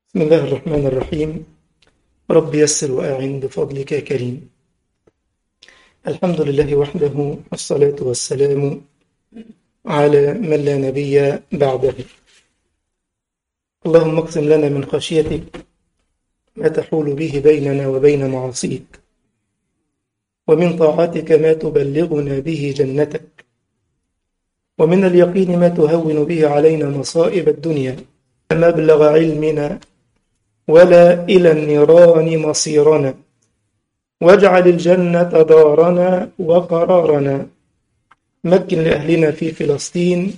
بسم الله الرحمن الرحيم رب يسر وأعن بفضلك يا كريم الحمد لله وحده والصلاة والسلام على من لا نبي بعده اللهم اقسم لنا من خشيتك ما تحول به بيننا وبين معاصيك ومن طاعتك ما تبلغنا به جنتك ومن اليقين ما تهون به علينا مصائب الدنيا مبلغ علمنا ولا إلى النيران مصيرنا واجعل الجنة دارنا وقرارنا مكن لأهلنا في فلسطين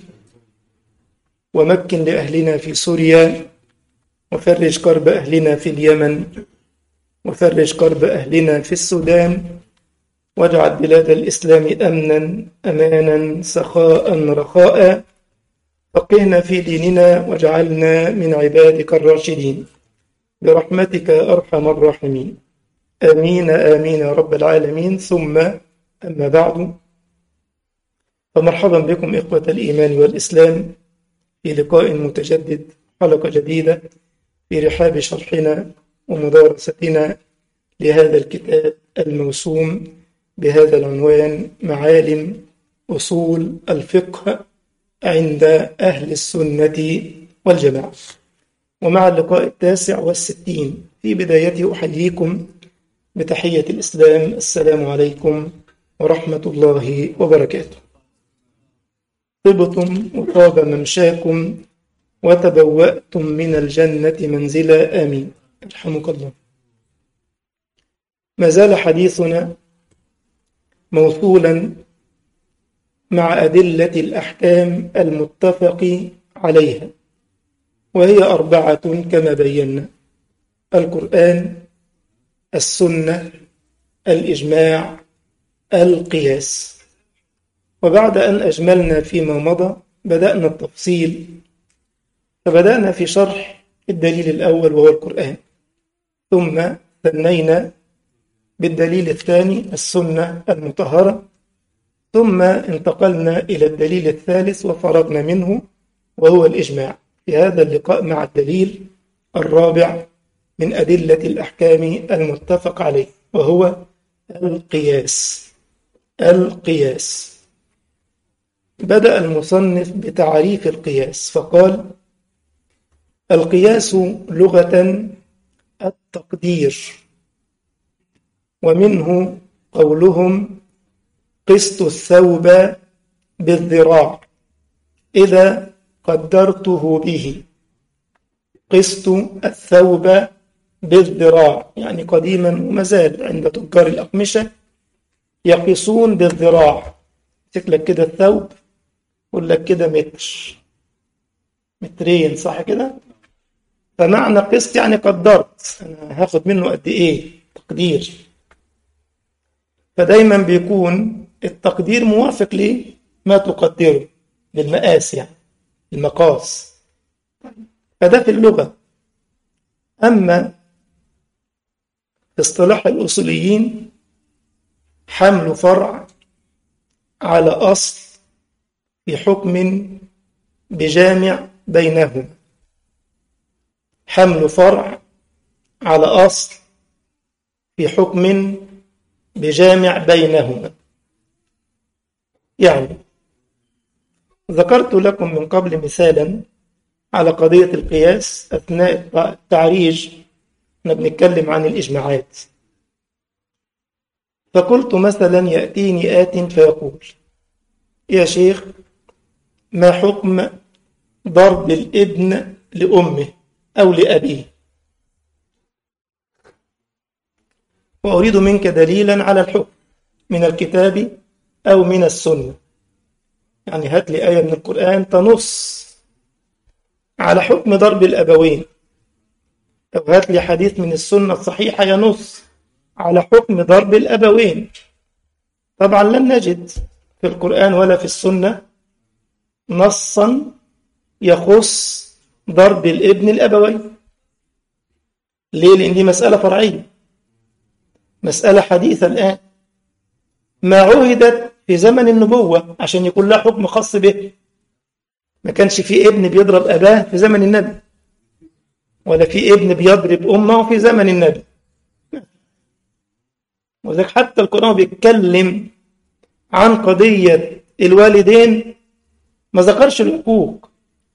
ومكن لأهلنا في سوريا وفرج كرب أهلنا في اليمن وفرج كرب أهلنا في السودان واجعل بلاد الإسلام أمنا أمانا سخاء رخاء فقهنا في ديننا واجعلنا من عبادك الراشدين برحمتك يا أرحم الراحمين آمين آمين يا رب العالمين ثم أما بعد فمرحبا بكم إخوة الإيمان والإسلام في لقاء متجدد حلقة جديدة في رحاب شرحنا ومدارستنا لهذا الكتاب الموسوم بهذا العنوان معالم أصول الفقه عند أهل السنة والجماعة ومع اللقاء التاسع والستين في بدايته أحييكم بتحية الإسلام السلام عليكم ورحمة الله وبركاته طبتم وطاب ممشاكم وتبوأتم من الجنة منزلا آمين يرحمك الله ما زال حديثنا موصولا مع أدلة الأحكام المتفق عليها وهي أربعة كما بينا القرآن السنة الإجماع القياس وبعد أن أجملنا فيما مضى بدأنا التفصيل فبدأنا في شرح الدليل الأول وهو القرآن ثم ثنينا بالدليل الثاني السنة المطهرة ثم انتقلنا إلى الدليل الثالث وفرغنا منه وهو الإجماع في هذا اللقاء مع الدليل الرابع من أدلة الأحكام المتفق عليه وهو القياس القياس بدأ المصنف بتعريف القياس فقال القياس لغة التقدير ومنه قولهم قسط الثوب بالذراع إذا قدرته به قسط الثوب بالذراع يعني قديما ومازال عند تجار الأقمشة يقيسون بالذراع لك كده الثوب يقول لك كده متر مترين صح كده فمعنى قسط يعني قدرت أنا هاخد منه قد إيه تقدير فدايما بيكون التقدير موافق لما تقدره بالمقاس يعني المقاس فده في اللغة أما في اصطلاح الأصوليين حمل فرع على أصل في حكم بجامع بينهما حمل فرع على أصل في حكم بجامع بينهما يعني ذكرت لكم من قبل مثالا على قضية القياس أثناء التعريج احنا بنتكلم عن الإجماعات فقلت مثلا يأتيني آت فيقول يا شيخ ما حكم ضرب الابن لأمه أو لأبيه وأريد منك دليلا على الحكم من الكتاب أو من السنة يعني هات لي آية من القرآن تنص على حكم ضرب الأبوين أو هات لي حديث من السنة الصحيحة ينص على حكم ضرب الأبوين طبعا لم نجد في القرآن ولا في السنة نصا يخص ضرب الابن الأبوين ليه؟ لأن دي مسألة فرعية مسألة حديثة الآن ما عهدت في زمن النبوة عشان يكون لها حكم خاص به ما كانش في ابن بيضرب أباه في زمن النبي ولا في ابن بيضرب أمه في زمن النبي وذلك حتى القرآن بيتكلم عن قضية الوالدين ما ذكرش الحقوق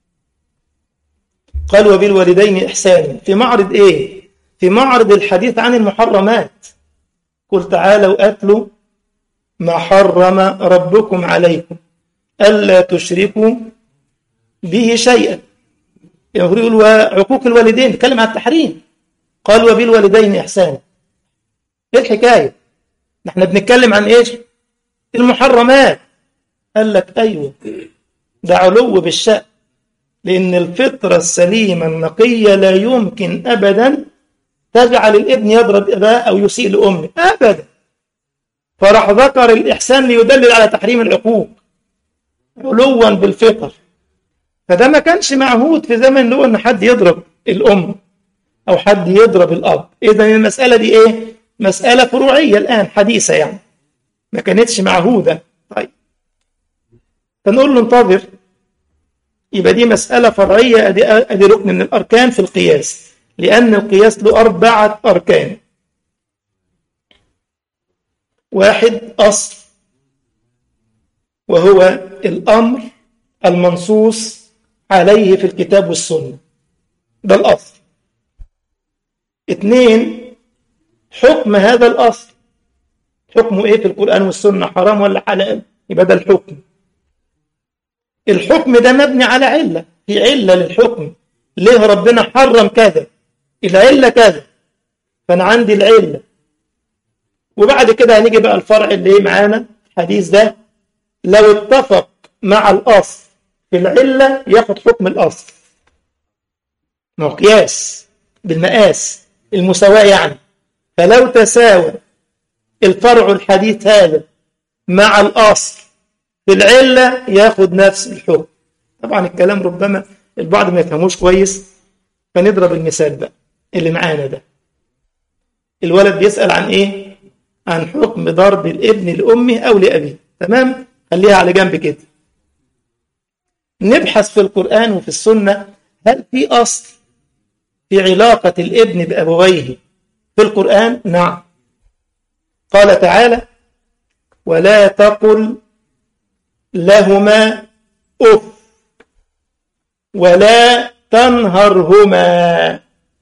قال وبالوالدين إحسانا في معرض إيه؟ في معرض الحديث عن المحرمات قل تعالوا أتلوا ما حرم ربكم عليكم ألا تشركوا به شيئا المفروض يقول وعقوق الوالدين بيتكلم عن التحريم قال وبالوالدين إحسانا إيه الحكاية؟ احنا بنتكلم عن إيش؟ المحرمات قال لك أيوه ده علو بالشأن لأن الفطرة السليمة النقية لا يمكن أبدا تجعل الابن يضرب أباه أو يسيء لأمه أبدا فراح ذكر الإحسان ليدلل على تحريم العقوق علوا بالفطر فده ما كانش معهود في زمن اللي هو ان حد يضرب الام او حد يضرب الاب اذا المساله دي ايه مساله فروعيه الان حديثه يعني ما كانتش معهوده طيب فنقول له انتظر يبقى دي مساله فرعيه ادي ادي ركن من الاركان في القياس لان القياس له اربعه اركان واحد اصل وهو الامر المنصوص عليه في الكتاب والسنة ده الأصل اثنين حكم هذا الأصل حكمه إيه في القرآن والسنة حرام ولا حلال يبقى ده الحكم الحكم ده مبني على علة في علة للحكم ليه ربنا حرم كذا العلة كذا فأنا عندي العلة وبعد كده هنيجي بقى الفرع اللي معانا الحديث ده لو اتفق مع الأصل في العلة ياخد حكم الأصل ما هو قياس بالمقاس المساواة يعني فلو تساوى الفرع الحديث هذا مع الأصل في العلة ياخد نفس الحكم طبعا الكلام ربما البعض ما يفهموش كويس فنضرب المثال بقى اللي معانا ده الولد بيسأل عن ايه عن حكم ضرب الابن لأمه أو لأبيه تمام خليها على جنب كده نبحث في القرآن وفي السنة هل في أصل في علاقة الابن بأبويه في القرآن نعم قال تعالى ولا تقل لهما أف ولا تنهرهما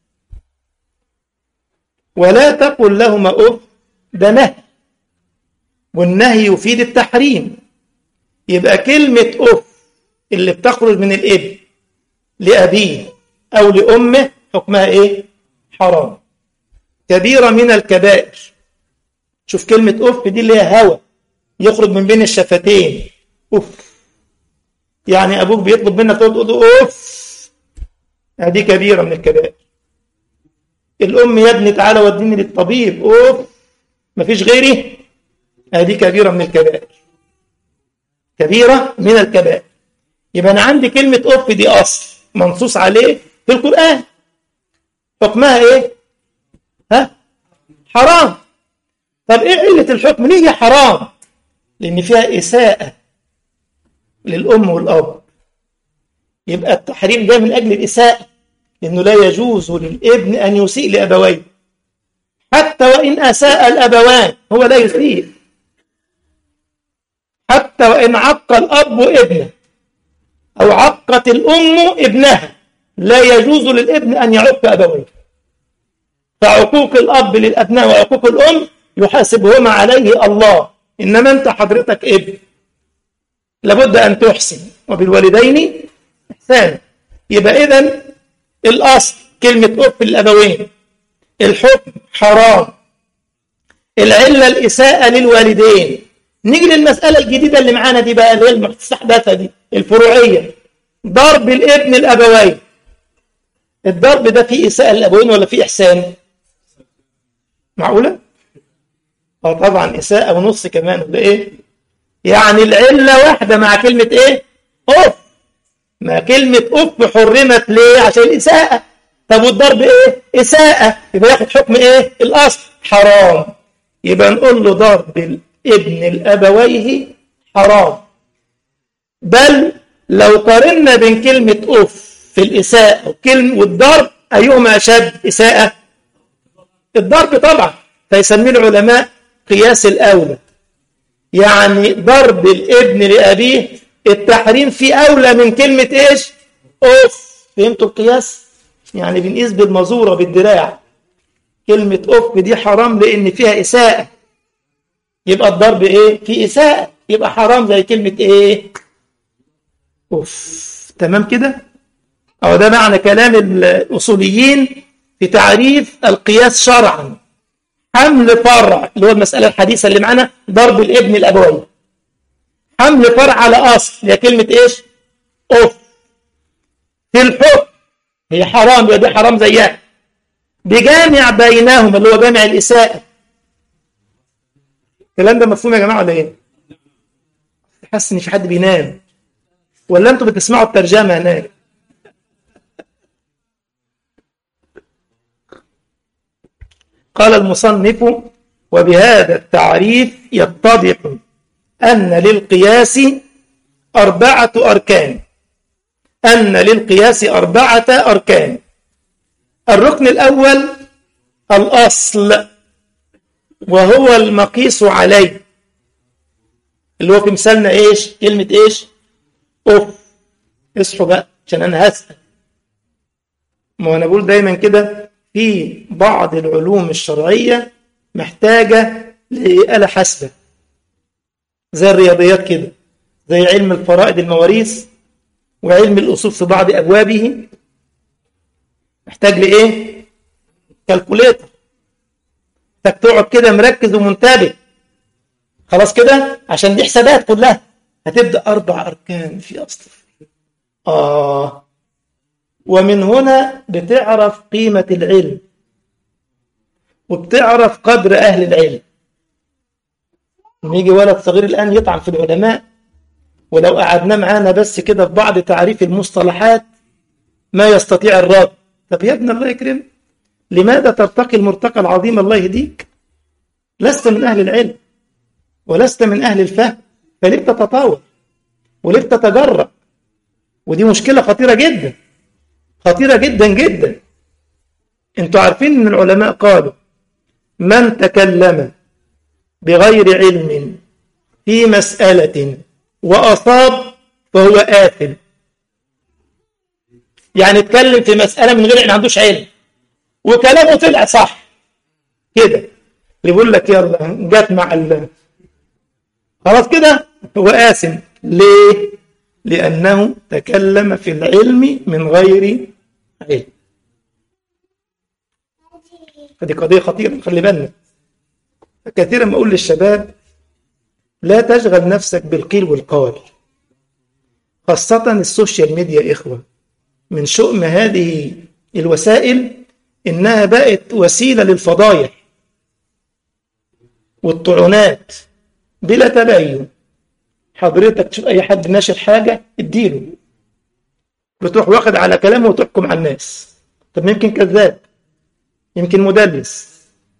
ولا تقل لهما أف ده نهي والنهي يفيد التحريم يبقى كلمة أف اللي بتخرج من الابن لأبيه أو لأمه حكمها إيه؟ حرام كبيرة من الكبائر شوف كلمة أف دي اللي هي هوى يخرج من بين الشفتين أف يعني أبوك بيطلب منك تقول له أف هذه كبيرة من الكبائر الأم يا ابني تعالى وديني للطبيب أوف مفيش غيري هذه كبيرة من الكبائر كبيرة من الكبائر يبقى أنا عندي كلمة أوف دي أصل منصوص عليه في القرآن حكمها إيه؟ ها؟ حرام طب إيه علة الحكم؟ ليه هي حرام؟ لأن فيها إساءة للأم والأب يبقى التحريم ده من أجل الإساءة لأنه لا يجوز للابن أن يسيء لأبويه حتى وإن أساء الأبوان هو لا يسيء حتى وإن عق الأب ابنه أو عقت الأم ابنها لا يجوز للابن أن يعق أبويه فعقوق الأب للأبناء وعقوق الأم يحاسبهما عليه الله إنما أنت حضرتك ابن لابد أن تحسن وبالوالدين إحسان يبقى إذن الأصل كلمة أف الأبوين الحكم حرام العلة الإساءة للوالدين نيجي للمسألة الجديدة اللي معانا دي بقى اللي هي المستحدثة دي الفروعية ضرب الابن الأبوين الضرب ده فيه إساءة للأبوين ولا فيه إحسان معقولة؟ اه طبعا إساءة ونص كمان ولا إيه؟ يعني العلة واحدة مع كلمة إيه؟ أوف ما كلمة أف حرمت ليه؟ عشان الإساءة طب والضرب إيه؟ إساءة يبقى ياخد حكم إيه؟ الأصل حرام يبقى نقول له ضرب الابن الأبويه حرام بل لو قارنا بين كلمة أف في الإساءة وكلمة والضرب أيهما أشد إساءة الضرب طبعا فيسميه العلماء قياس الأولى يعني ضرب الابن لأبيه التحريم فيه أولى من كلمة إيش أوف فهمتوا القياس يعني بنقيس بالمزورة بالدراع كلمة أوف دي حرام لأن فيها إساءة يبقى الضرب إيه في إساءة يبقى حرام زي كلمة إيه أوف تمام كده أو ده معنى كلام الأصوليين في تعريف القياس شرعا حمل فرع اللي هو المسألة الحديثة اللي معانا ضرب الابن الأبوي حمل فرع على أصل هي كلمة إيش أوف في الحكم هي حرام يبقى دي حرام زيها بجامع بينهما اللي هو جامع الإساءة الكلام ده مفهوم يا جماعة ولا إيه؟ حاسس إن في حد بينام ولا أنتوا بتسمعوا الترجمة هناك؟ قال المصنف وبهذا التعريف يتضح أن للقياس أربعة أركان أن للقياس أربعة أركان الركن الأول الأصل وهو المقيس عليه اللي هو في مثالنا إيش كلمة إيش أوف اصحوا بقى عشان أنا هسأل ما أنا بقول دايما كده في بعض العلوم الشرعية محتاجة لآلة حاسبة زي الرياضيات كده زي علم الفرائض المواريث وعلم الأصول في بعض أبوابه محتاج لإيه؟ كالكوليتر محتاج تقعد كده مركز ومنتبه خلاص كده عشان دي حسابات كلها هتبدأ أربع أركان في أصل آه ومن هنا بتعرف قيمة العلم وبتعرف قدر أهل العلم لما يجي ولد صغير الآن يطعن في العلماء ولو قعدنا معانا بس كده في بعض تعريف المصطلحات ما يستطيع الرد طب يا ابن الله يكرم لماذا ترتقي المرتقى العظيم الله يهديك لست من أهل العلم ولست من أهل الفهم فليه تتطاول وليه تتجرأ ودي مشكلة خطيرة جدا خطيرة جدا جدا انتوا عارفين ان العلماء قالوا من تكلم بغير علم في مسألة وأصاب فهو آثم يعني اتكلم في مسألة من غير ان عندوش علم وكلامه طلع صح كده اللي بيقول لك يلا جت مع ال خلاص كده هو آثم ليه؟ لأنه تكلم في العلم من غير علم فدي قضية خطيرة خلي بالنا كثيرا ما أقول للشباب لا تشغل نفسك بالقيل والقال خاصة السوشيال ميديا إخوة من شؤم هذه الوسائل إنها بقت وسيلة للفضايح والطعونات بلا تبين حضرتك تشوف أي حد ناشر حاجة اديله بتروح واخد على كلامه وتحكم على الناس طب يمكن كذاب يمكن مدلس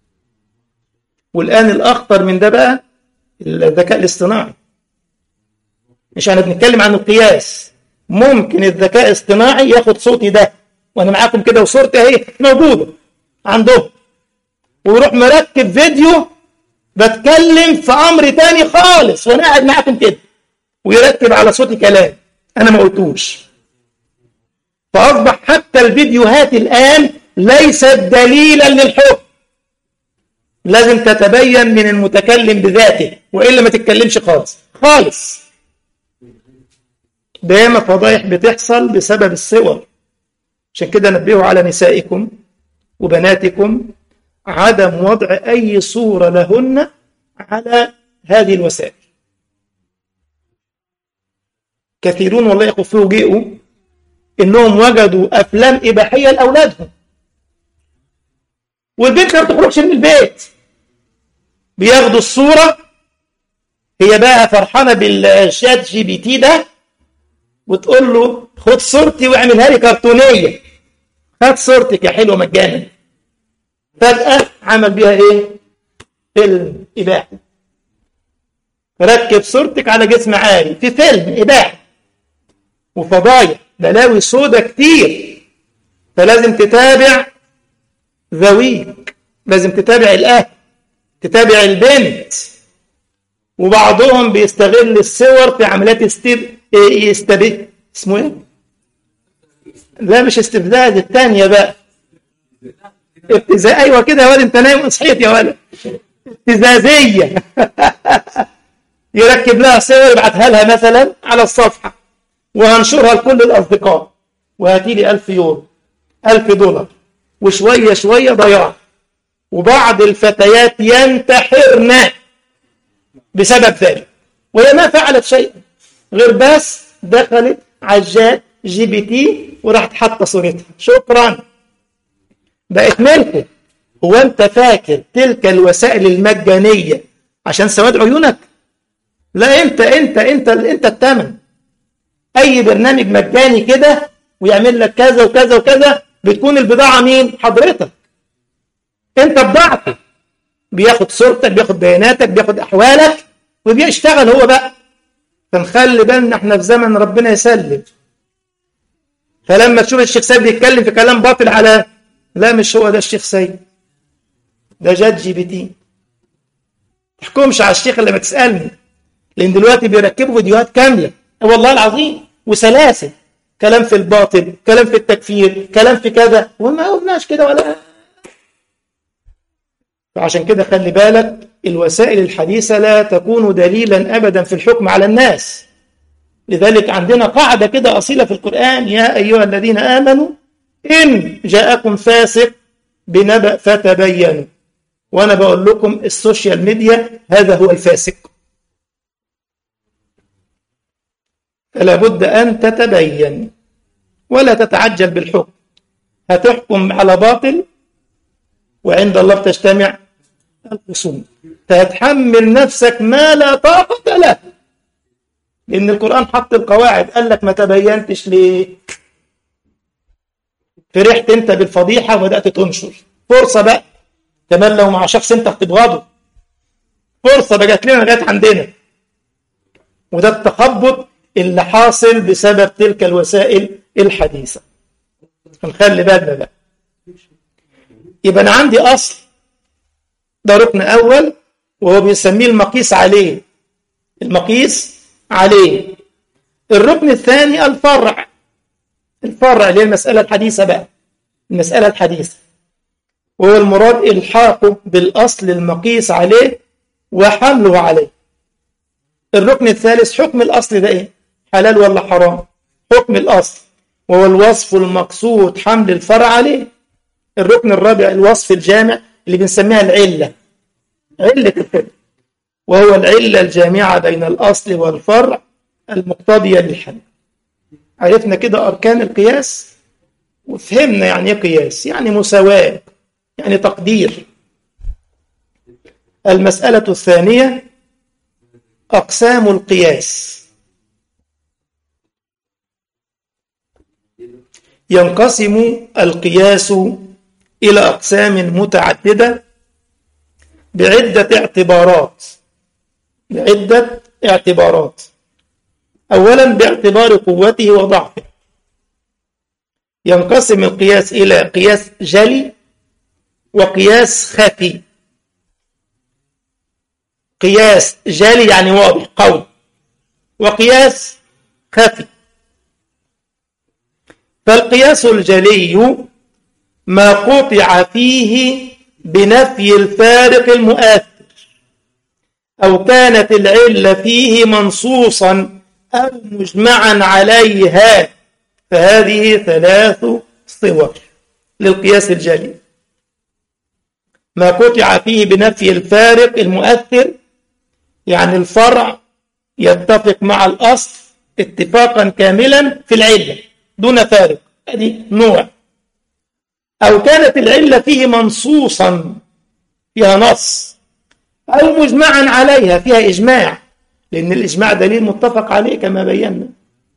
والآن الأخطر من ده بقى الذكاء الاصطناعي مش احنا بنتكلم عن القياس ممكن الذكاء الاصطناعي ياخد صوتي ده وانا معاكم كده وصورتي اهي موجوده عندهم ويروح مركب فيديو بتكلم في امر تاني خالص وانا قاعد معاكم كده ويركب على صوتي كلام انا ما قلتوش فاصبح حتى الفيديوهات الان ليست دليلا للحكم لازم تتبين من المتكلم بذاته والا ما تتكلمش خالص خالص دايما فضايح بتحصل بسبب الصور عشان كده نبهوا على نسائكم وبناتكم عدم وضع أي صورة لهن على هذه الوسائل كثيرون والله يقول فوجئوا إنهم وجدوا أفلام إباحية لأولادهم والبنت ما بتخرجش من البيت بياخدوا الصورة هي بقى فرحانة بالشات جي بي تي ده وتقول له خد صورتي واعملها لي كرتونية خد صورتك يا حلوة مجانا فجأة عمل بيها ايه فيلم إباحي ركب صورتك على جسم عالي في فيلم إباحي وفضايح بلاوي سودة كتير فلازم تتابع ذويك لازم تتابع الأهل تتابع البنت وبعضهم بيستغل الصور في عمليات استب... يستبد اسمه ايه؟ لا مش استبداد الثانية بقى ابتزاز ايوه كده يا ولد انت نايم صحيت يا ولد ابتزازية يركب لها صور يبعتها لها مثلا على الصفحة وهنشرها لكل الأصدقاء وهاتي لي 1000 يورو 1000 دولار وشوية شوية ضياع وبعض الفتيات ينتحرن بسبب ذلك وهي ما فعلت شيئا غير بس دخلت على الجات جي بي تي وراحت حاطه صورتها شكرا بقت ملكه هو انت فاكر تلك الوسائل المجانيه عشان سواد عيونك لا انت انت انت انت الثمن اي برنامج مجاني كده ويعمل لك كذا وكذا وكذا بتكون البضاعه مين حضرتك انت بضاعته بياخد صورتك بياخد بياناتك بياخد احوالك وبيشتغل هو بقى فنخلي بالنا احنا في زمن ربنا يسلم فلما تشوف الشيخ سيد بيتكلم في كلام باطل على لا مش هو ده الشيخ سيد ده جات جي بي تي تحكمش على الشيخ الا ما تسالني لان دلوقتي بيركبوا فيديوهات كامله والله العظيم وسلاسل كلام في الباطل كلام في التكفير كلام في كذا وما قلناش كده ولا فعشان كده خلي بالك الوسائل الحديثة لا تكون دليلا أبدا في الحكم على الناس لذلك عندنا قاعدة كده أصيلة في القرآن يا أيها الذين آمنوا إن جاءكم فاسق بنبأ فتبينوا وأنا بقول لكم السوشيال ميديا هذا هو الفاسق فلا بد أن تتبين ولا تتعجل بالحكم هتحكم على باطل وعند الله بتجتمع الخصوم فهتحمل نفسك ما لا طاقة له لأن القرآن حط القواعد قال لك ما تبينتش ليه فرحت انت بالفضيحة وبدأت تنشر فرصة بقى كمان لو مع شخص انت بتبغضه فرصة بقت لنا لغاية عندنا وده التخبط اللي حاصل بسبب تلك الوسائل الحديثة هنخلي بالنا بقى يبقى أنا عندي أصل ده ركن أول وهو بيسميه المقيس عليه المقيس عليه الركن الثاني الفرع الفرع اللي هي المسألة الحديثة بقى المسألة الحديثة وهو المراد إلحاقه بالأصل المقيس عليه وحمله عليه الركن الثالث حكم الأصل ده إيه حلال ولا حرام حكم الأصل وهو الوصف المقصود حمل الفرع عليه الركن الرابع الوصف الجامع اللي بنسميها العلة علة الحكم وهو العلة الجامعة بين الأصل والفرع المقتضية للحل عرفنا كده أركان القياس وفهمنا يعني ايه قياس يعني مساواة يعني تقدير المسألة الثانية أقسام القياس ينقسم القياس إلى أقسام متعددة بعدة اعتبارات بعدة اعتبارات أولا باعتبار قوته وضعفه ينقسم القياس إلى قياس جلي وقياس خفي قياس جلي يعني واضح قوي وقياس خفي فالقياس الجلي ما قطع فيه بنفي الفارق المؤثر أو كانت العلة فيه منصوصا أو مجمعا عليها فهذه ثلاث صور للقياس الجلي ما قطع فيه بنفي الفارق المؤثر يعني الفرع يتفق مع الأصل اتفاقا كاملا في العلة دون فارق هذه نوع أو كانت العلة فيه منصوصا فيها نص أو مجمعا عليها فيها إجماع لأن الإجماع دليل متفق عليه كما بينا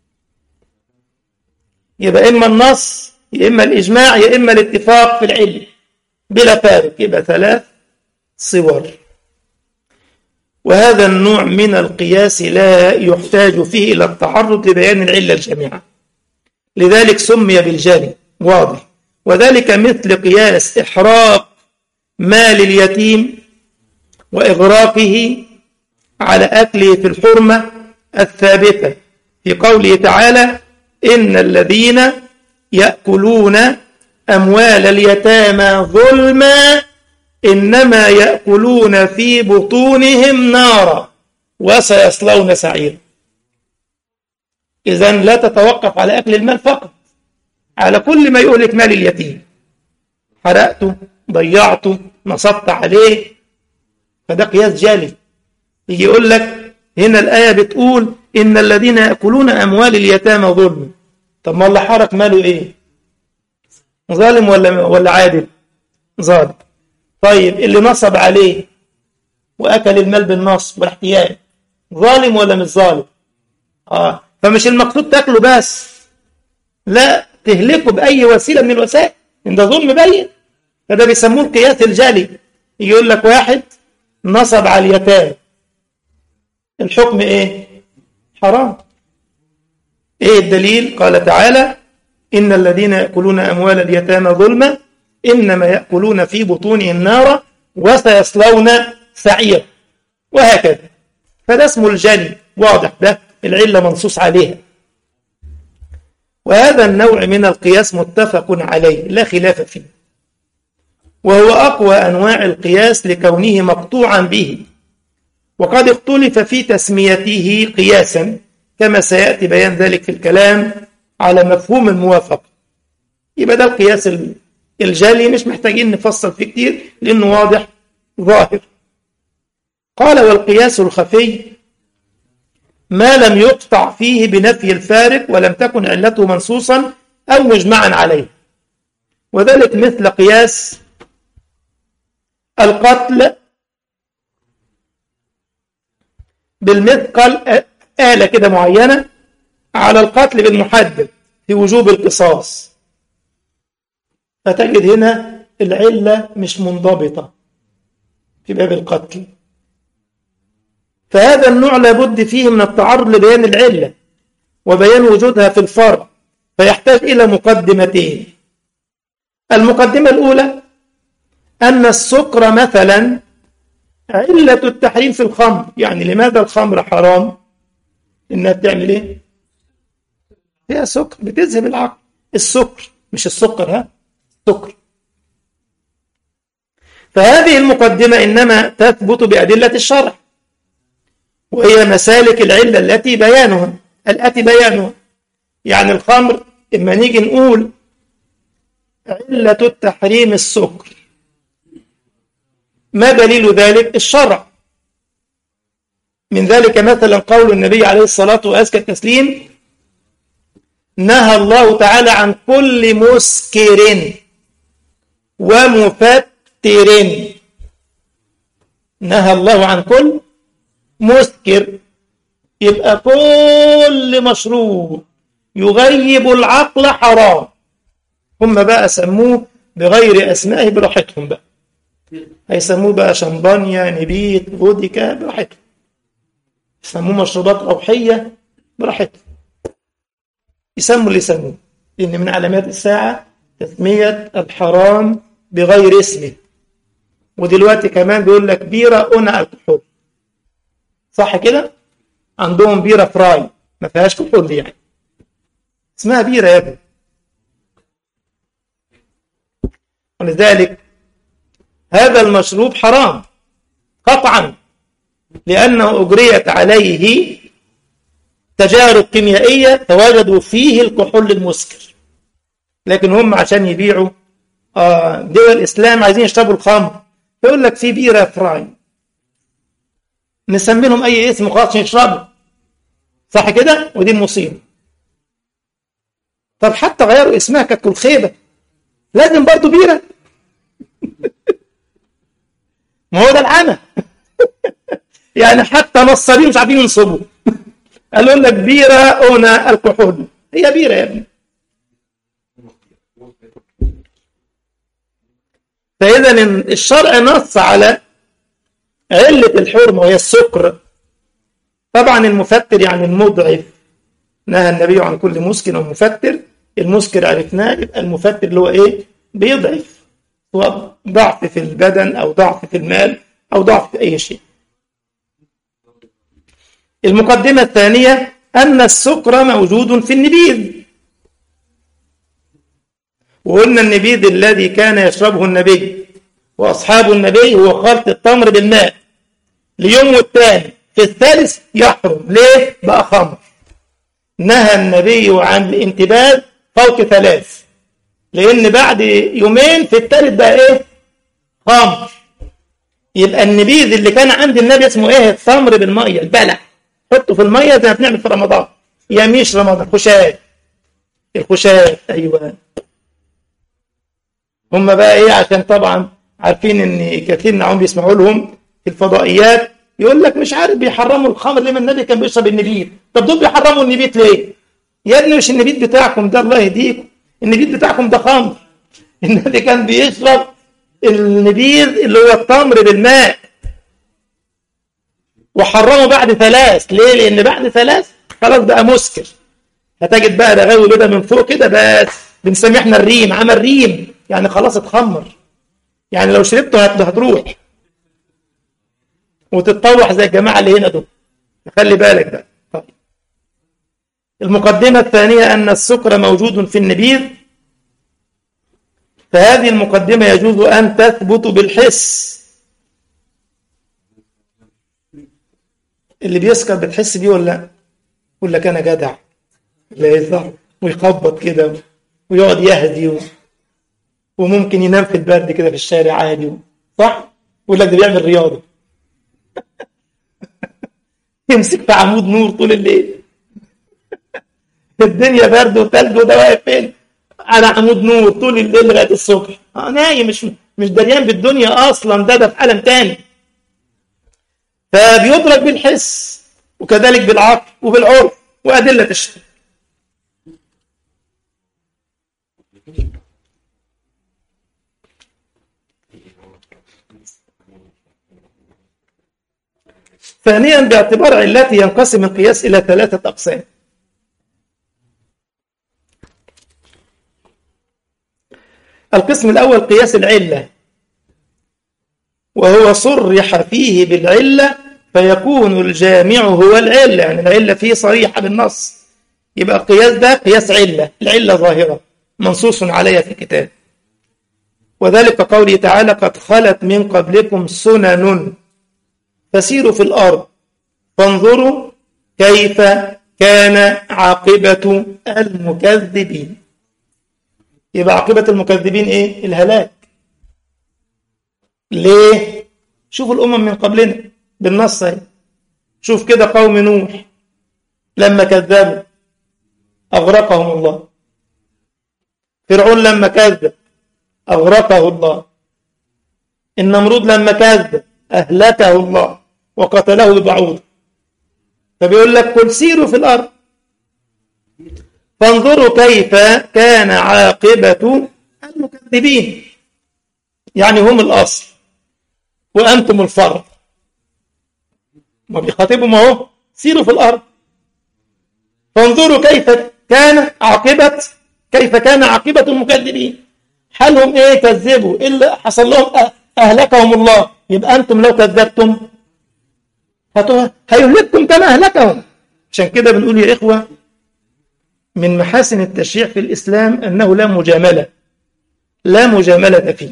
يبقى إما النص يا إما الإجماع يا إما الاتفاق في العلة بلا فارق يبقى ثلاث صور وهذا النوع من القياس لا يحتاج فيه إلى التعرض لبيان العلة الجامعة لذلك سمي بالجاني واضح وذلك مثل قياس إحراق مال اليتيم وإغراقه على أكله في الحرمة الثابتة في قوله تعالى إن الذين يأكلون أموال اليتامى ظلما إنما يأكلون في بطونهم نارا وسيصلون سعيرا إذا لا تتوقف على أكل المال فقط على كل ما يهلك مال اليتيم حرقته ضيعته نصبت عليه فده قياس جالي يجي يقول لك هنا الآية بتقول إن الذين يأكلون أموال اليتامى ظلم طب ما اللي حرق ماله إيه ظالم ولا ولا عادل ظالم طيب اللي نصب عليه وأكل المال بالنصب والاحتيال ظالم ولا مش ظالم آه فمش المقصود تاكله بس لا تهلكه بأي وسيلة من الوسائل إن ده ظلم بين فده بيسموه القياس الجلي يقول لك واحد نصب على اليتامى الحكم ايه حرام ايه الدليل قال تعالى ان الذين ياكلون اموال اليتامى ظلما انما ياكلون في بطونهم نارا وسيصلون سعيرا وهكذا فده اسمه الجلي واضح ده العله منصوص عليها وهذا النوع من القياس متفق عليه لا خلاف فيه وهو أقوى أنواع القياس لكونه مقطوعا به وقد اختلف في تسميته قياسا كما سيأتي بيان ذلك في الكلام على مفهوم الموافقة يبقى ده القياس الجالي مش محتاجين نفصل فيه كتير لأنه واضح ظاهر قال والقياس الخفي ما لم يقطع فيه بنفي الفارق ولم تكن علته منصوصا أو مجمعا عليه وذلك مثل قياس القتل بالمثقل آلة كده معينة على القتل بالمحدد في وجوب القصاص فتجد هنا العلة مش منضبطة في باب القتل فهذا النوع لابد فيه من التعرض لبيان العلة وبيان وجودها في الفرع فيحتاج إلى مقدمتين المقدمة الأولى أن السكر مثلا علة التحريم في الخمر يعني لماذا الخمر حرام إنها بتعمل إيه هي سكر بتذهب العقل السكر مش السكر ها سكر فهذه المقدمة إنما تثبت بأدلة الشرع وهي مسالك العلة التي بيانها التي بيانها يعني الخمر إما نيجي نقول علة التحريم السكر ما دليل ذلك الشرع من ذلك مثلا قول النبي عليه الصلاة وأزكى التسليم نهى الله تعالى عن كل مسكر ومفتر نهى الله عن كل مسكر يبقى كل مشروب يغيب العقل حرام هم بقى سموه بغير أسمائه براحتهم بقى هيسموه بقى شمبانيا نبيت فوديكا براحتهم يسموه مشروبات روحية براحتهم يسموا اللي يسموه لأن من علامات الساعة تسمية الحرام بغير اسمه ودلوقتي كمان بيقول لك بيرة أنا الكحول صح كده؟ عندهم بيرة فراي ما فيهاش كحول يعني اسمها بيرة يا ابني ولذلك هذا المشروب حرام قطعا لأنه أجريت عليه تجارب كيميائية فوجدوا فيه الكحول المسكر لكن هم عشان يبيعوا دول الإسلام عايزين يشربوا الخمر فيقول لك في بيرة فراي نسمي لهم أي اسم خلاص عشان يشربوا صح كده ودي المصيبة طب حتى غيروا اسمها كانت كل خيبة لازم برضو بيرة ما هو ده العمى يعني حتى نصابين مش عارفين ينصبوا قالوا لك بيرة أونا الكحول هي بيرة يا ابني فإذا الشرع نص على علة الحرمة وهي السكر طبعا المفتر يعني المضعف نهى النبي عن كل مسكر ومفتر المسكر عرفناه يبقى المفتر اللي هو ايه بيضعف سواء ضعف في البدن أو ضعف في المال أو ضعف في أي شيء المقدمة الثانية أن السكر موجود في النبيذ وقلنا النبيذ الذي كان يشربه النبي وأصحاب النبي هو خلط التمر بالماء ليوم والثاني في الثالث يحرم ليه؟ بقى خمر نهى النبي عن الانتباه فوق ثلاث لأن بعد يومين في الثالث بقى إيه؟ خمر يبقى النبيذ اللي كان عند النبي اسمه إيه؟ التمر بالمية البلح حطه في المية زي ما بنعمل في رمضان يميش رمضان خشاف الخشاف أيوه هم بقى إيه عشان طبعا عارفين إن كثير من عم بيسمعوا لهم في الفضائيات يقول لك مش عارف بيحرموا الخمر ليه ما النبي كان بيشرب النبيذ طب دول بيحرموا النبيذ ليه يا ابني مش النبيذ بتاعكم ده الله يهديكم النبيذ بتاعكم ده خمر النبي كان بيشرب النبيذ اللي هو التمر بالماء وحرمه بعد ثلاث ليه لان بعد ثلاث خلاص بقى مسكر هتجد بقى رغاوي كده من فوق كده بس بنسميه احنا الريم عمل ريم يعني خلاص اتخمر يعني لو شربته هتروح وتتطوح زي الجماعة اللي هنا دول خلي بالك بقى طيب. المقدمة الثانية أن السكر موجود في النبيذ فهذه المقدمة يجوز أن تثبت بالحس اللي بيسكر بتحس بيه ولا لا يقول لك أنا جدع لا يظهر ويخبط كده ويقعد يهدي و... وممكن ينام في البرد كده في الشارع عادي صح؟ يقول لك ده بيعمل رياضة يمسك في عمود نور طول الليل الدنيا برد وثلج وده واقف فين على عمود نور طول الليل لغايه الصبح اه نايم مش مش دريان بالدنيا اصلا ده ده في عالم تاني فبيدرك بالحس وكذلك بالعقل وبالعرف وادله الشرع ثانيا باعتبار علته ينقسم القياس إلى ثلاثة أقسام القسم الأول قياس العلة وهو صرح فيه بالعلة فيكون الجامع هو العلة يعني العلة فيه صريحة بالنص يبقى القياس ده قياس علة العلة ظاهرة منصوص عليها في الكتاب وذلك قوله تعالى قد خلت من قبلكم سنن فسيروا في الأرض فانظروا كيف كان عاقبة المكذبين يبقى عاقبة المكذبين إيه؟ الهلاك ليه؟ شوفوا الأمم من قبلنا بالنص اهي شوف كده قوم نوح لما كذبوا أغرقهم الله فرعون لما كذب أغرقه الله النمرود لما كذب أهلكه الله وقتله ببعوض فبيقول لك قل سيروا في الأرض فانظروا كيف كان عاقبة المكذبين يعني هم الأصل وأنتم الفرد ما بيخاطبهم اهو سيروا في الأرض فانظروا كيف كان عاقبة كيف كان عاقبة المكذبين هل هم ايه كذبوا ايه اللي حصل لهم أهلكهم الله يبقى أنتم لو كذبتم هيهلككم كما أهلكهم عشان كده بنقول يا إخوة من محاسن التشريع في الإسلام أنه لا مجاملة لا مجاملة فيه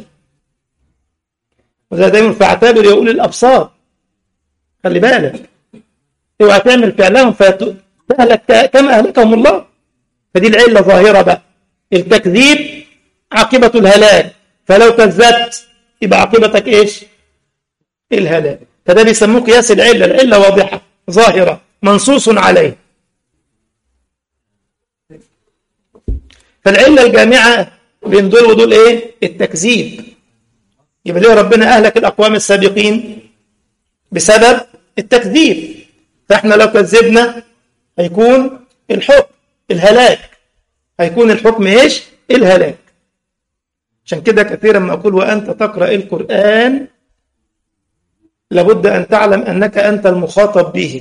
وده دايما فاعتبر يا أولي الأبصار خلي بالك اوعى تعمل فعلهم فتهلك كما أهلكهم الله فدي العلة ظاهرة بقى التكذيب عاقبة الهلاك فلو كذبت يبقى عاقبتك ايش الهلاك فده بيسموه قياس العلة العلة واضحة ظاهرة منصوص عليه فالعلة الجامعة بين دول ودول ايه التكذيب يبقى ليه ربنا أهلك الأقوام السابقين بسبب التكذيب فاحنا لو كذبنا هيكون الحكم الهلاك هيكون الحكم ايش الهلاك عشان كده كثيرا ما أقول وأنت تقرأ القرآن لابد أن تعلم أنك أنت المخاطب به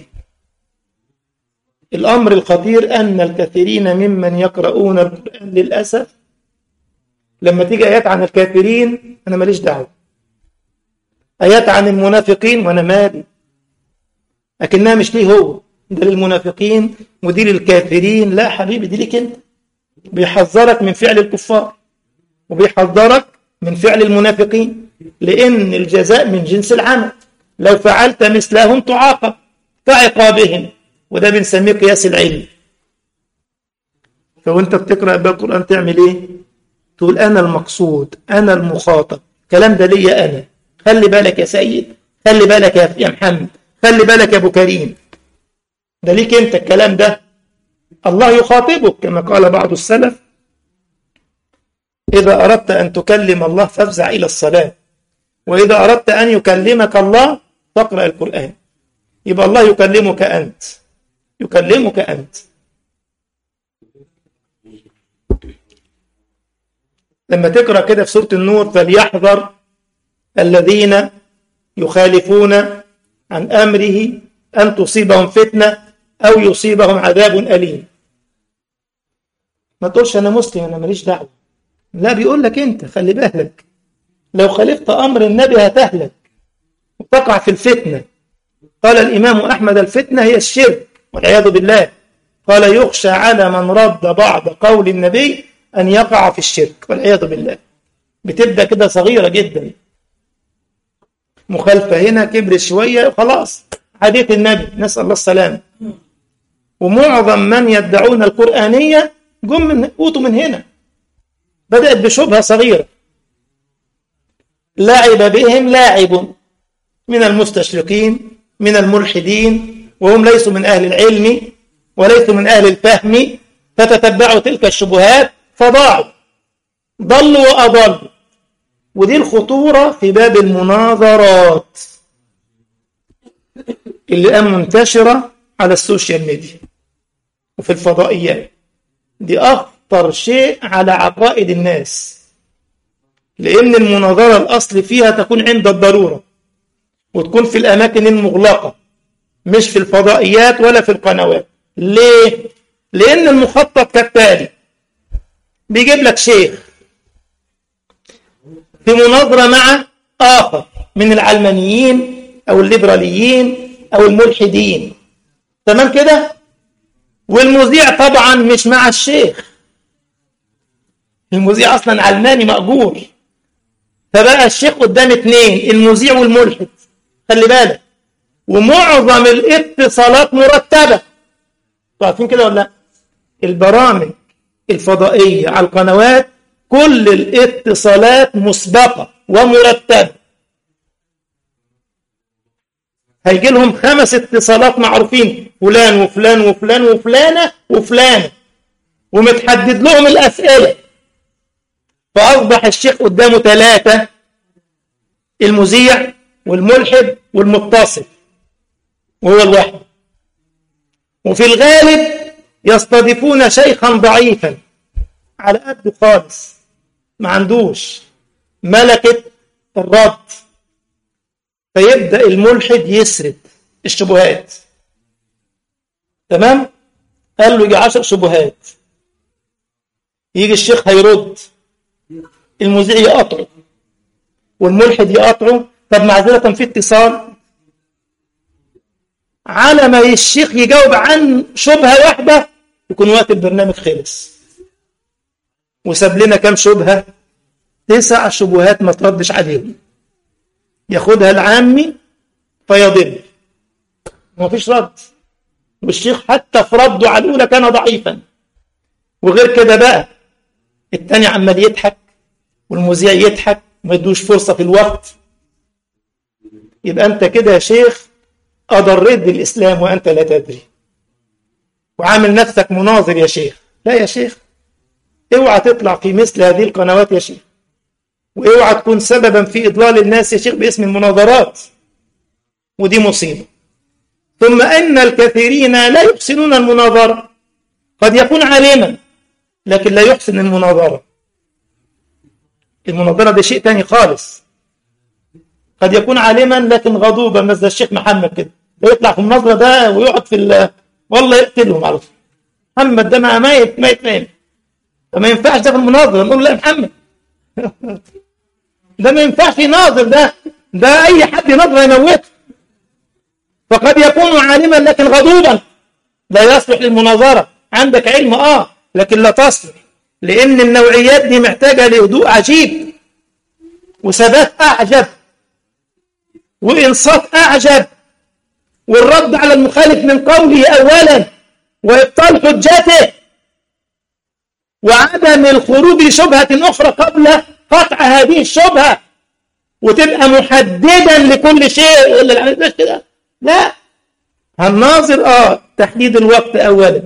الأمر الخطير أن الكثيرين ممن يقرؤون القرآن للأسف لما تيجي آيات عن الكافرين أنا ماليش دعوة آيات عن المنافقين وأنا مالي لكنها مش ليه هو ده للمنافقين ودي للكافرين لا حبيبي دي ليك انت بيحذرك من فعل الكفار وبيحذرك من فعل المنافقين لأن الجزاء من جنس العمل لو فعلت مثلهم تعاقب كعقابهم وده بنسميه قياس العلم فوانت بتقرأ بقى القرآن تعمل ايه تقول أنا المقصود أنا المخاطب الكلام ده ليا أنا خلي بالك يا سيد خلي بالك يا محمد خلي بالك يا أبو كريم ده ليك أنت الكلام ده الله يخاطبك كما قال بعض السلف إذا أردت أن تكلم الله فافزع إلى الصلاة وإذا أردت أن يكلمك الله فاقرأ القرآن يبقى الله يكلمك أنت يكلمك أنت لما تقرأ كده في سورة النور فليحذر الذين يخالفون عن أمره أن تصيبهم فتنة أو يصيبهم عذاب أليم ما تقولش أنا مسلم أنا ماليش دعوة لا بيقول لك أنت خلي بالك لو خالفت أمر النبي هتهلك وتقع في الفتنة قال الإمام أحمد الفتنة هي الشرك والعياذ بالله قال يخشى على من رد بعض قول النبي أن يقع في الشرك والعياذ بالله بتبدأ كده صغيرة جدا مخالفة هنا كبرت شوية وخلاص حديث النبي نسأل الله السلام ومعظم من يدعون القرآنية جم من قوتوا من هنا بدأت بشبهة صغيرة لعب بهم لاعب من المستشرقين من الملحدين وهم ليسوا من أهل العلم وليسوا من أهل الفهم فتتبعوا تلك الشبهات فضاعوا ضلوا وأضلوا ودي الخطورة في باب المناظرات اللي قام منتشرة على السوشيال ميديا وفي الفضائيات دي أخطر شيء على عقائد الناس لأن المناظرة الأصل فيها تكون عند الضرورة وتكون في الأماكن المغلقة مش في الفضائيات ولا في القنوات ليه؟ لأن المخطط كالتالي بيجيب لك شيخ في مناظرة مع آخر من العلمانيين أو الليبراليين أو الملحدين تمام كده؟ والمذيع طبعا مش مع الشيخ المذيع أصلا علماني مأجور فبقى الشيخ قدام اتنين المذيع والملحد خلي بالك ومعظم الاتصالات مرتبة عارفين كده ولا لا البرامج الفضائية على القنوات كل الاتصالات مسبقة ومرتبة هيجي لهم خمس اتصالات معروفين فلان وفلان وفلان وفلانة وفلانة ومتحدد لهم الأسئلة فأصبح الشيخ قدامه ثلاثة المذيع والملحد والمتصل وهو الواحد وفي الغالب يستضيفون شيخا ضعيفا على قده خالص ما عندوش ملكة الرد فيبدأ الملحد يسرد الشبهات تمام قال له يجي عشر شبهات يجي الشيخ هيرد المذيع يقطعه والملحد يقطعه طب معذرة في اتصال على ما الشيخ يجاوب عن شبهة واحدة يكون وقت البرنامج خلص وساب لنا كام شبهة تسع شبهات ما تردش عليهم ياخدها العامي فيضل ما فيش رد والشيخ حتى في رده على الأولى كان ضعيفا وغير كده بقى التاني عمال يضحك والمذيع يضحك ما يدوش فرصة في الوقت يبقى أنت كده يا شيخ أضريت بالإسلام وأنت لا تدري وعامل نفسك مناظر يا شيخ لا يا شيخ اوعى تطلع في مثل هذه القنوات يا شيخ واوعى تكون سببا في إضلال الناس يا شيخ باسم المناظرات ودي مصيبة ثم أن الكثيرين لا يحسنون المناظرة قد يكون عالما لكن لا يحسن المناظرة المناظرة ده شيء تاني خالص قد يكون عالما لكن غضوبا مثل الشيخ محمد كده ده يطلع في المناظرة ده ويقعد في ال والله يقتلهم على طول محمد ده ما ميت ميت ميت فما ينفعش ده في المناظرة نقول لا يا محمد ده ما ينفعش يناظر ده ده اي حد يناظر يموته فقد يكون عالما لكن غضوبا لا يصلح للمناظره عندك علم اه لكن لا تصلح لان النوعيات دي محتاجه لهدوء عجيب وثبات اعجب وانصات اعجب والرد على المخالف من قوله اولا وابطال حجته وعدم الخروج لشبهه اخرى قبل قطع هذه الشبهه وتبقى محددا لكل شيء ولا العمليه كده لا هنناظر اه تحديد الوقت اولا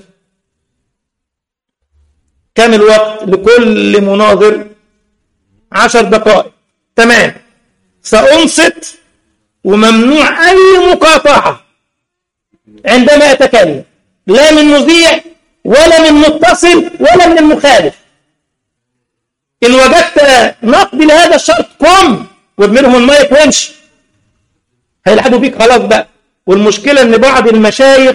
كم الوقت لكل مناظر عشر دقائق تمام سأنصت وممنوع أي مقاطعة عندما أتكلم لا من مذيع ولا من متصل ولا من المخالف إن وجدت نقد لهذا الشرط قم وارمي لهم المايك وامشي هيلحقوا بيك خلاص بقى والمشكلة إن بعض المشايخ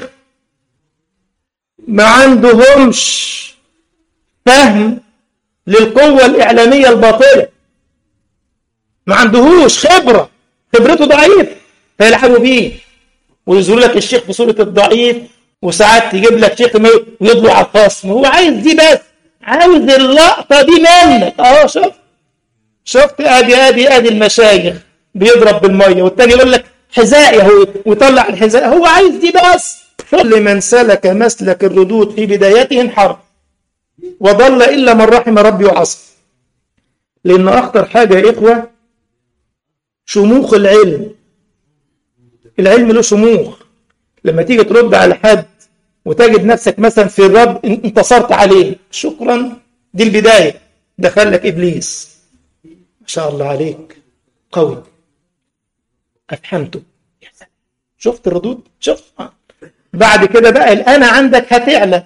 ما عندهمش فهم للقوة الإعلامية الباطلة ما عندهوش خبرة خبرته ضعيف فيلعبوا بيه ويظهر لك الشيخ بصورة الضعيف وساعات يجيب لك شيخ ويضلوا على الخصم هو عايز دي بس عاوز اللقطة دي منك اهو شوف شفت ادي ادي ادي المشايخ بيضرب بالمية والتاني يقول لك حذائي اهو ويطلع الحذاء هو عايز دي بس كل من سلك مسلك الردود في بدايته انحرف وضل إلا من رحم ربي وعصى لأن أخطر حاجة يا إخوة شموخ العلم العلم له شموخ لما تيجي ترد على حد وتجد نفسك مثلا في الرد انتصرت عليه شكرا دي البداية دخلك إبليس ما شاء الله عليك قوي أفهمته شفت الردود شفت بعد كده بقى الأنا عندك هتعلى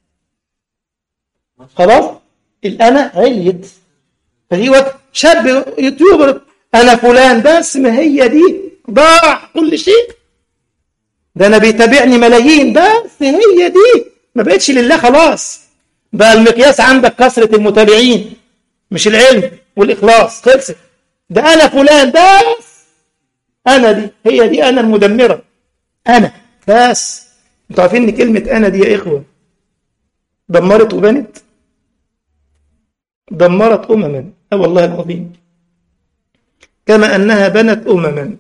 خلاص الأنا عليت فدي وقت شاب يوتيوبر أنا فلان بس ما هي دي ضاع كل شيء ده أنا بيتابعني ملايين بس هي دي ما بقتش لله خلاص بقى المقياس عندك كثرة المتابعين مش العلم والإخلاص خلصت ده أنا فلان بس أنا دي هي دي أنا المدمرة أنا بس انتوا عارفين ان كلمة أنا دي يا إخوة دمرت وبنت دمرت أمما أه والله العظيم كما أنها بنت أمما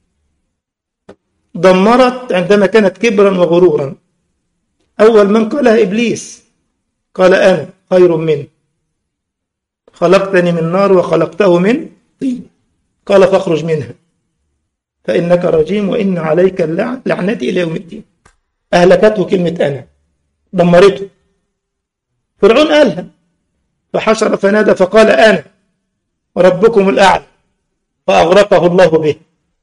دمرت عندما كانت كبرا وغرورا أول من قالها إبليس قال أنا خير منه خلقتني من نار وخلقته من طين قال فاخرج منها فإنك رجيم وإن عليك اللعن لعنتي إلى يوم الدين أهلكته كلمة أنا دمرته فرعون قالها فحشر فنادى فقال أنا ربكم الأعلى فأغرقه الله به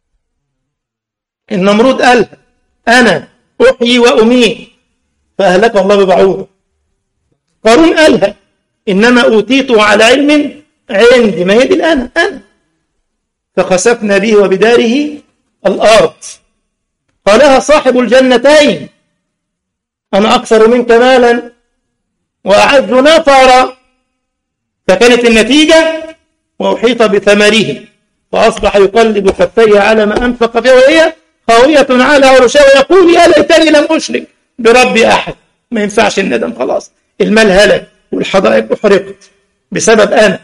النمرود قالها أنا أحيي وأميت فأهلكه الله ببعوضة قارون قالها إنما أوتيته على علم عندي ما هي دي الأنا أنا فخسفنا به وبداره الأرض قالها صاحب الجنتين أنا أكثر منك مالا وأعز نفرا فكانت النتيجة وأحيط بثمره فأصبح يقلب كفيه على ما أنفق فيه وهي خاوية على عرشها ويقول يا ليتني لم أشرك بربي أحد ما ينفعش الندم خلاص المال هلك والحدائق أحرقت بسبب أنا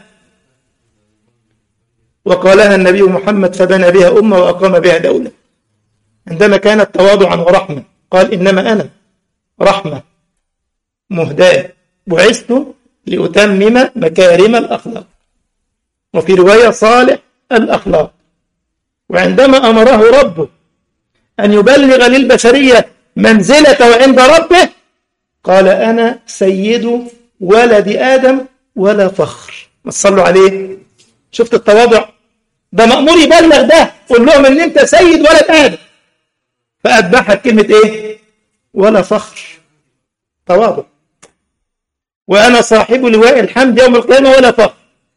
وقالها النبي محمد فبنى بها أمة وأقام بها دولة عندما كانت تواضعا ورحمة قال إنما أنا رحمة مهداة بعثت لأتمم مكارم الأخلاق وفي رواية صالح الأخلاق وعندما أمره ربه أن يبلغ للبشرية منزلته عند ربه قال أنا سيد ولد آدم ولا فخر ما تصلوا عليه شفت التواضع ده مأمور يبلغ ده قول لهم ان انت سيد ولد آدم فأتبعها كلمة ايه ولا فخر تواضع وأنا صاحب لواء الحمد يوم القيامة ولا فخر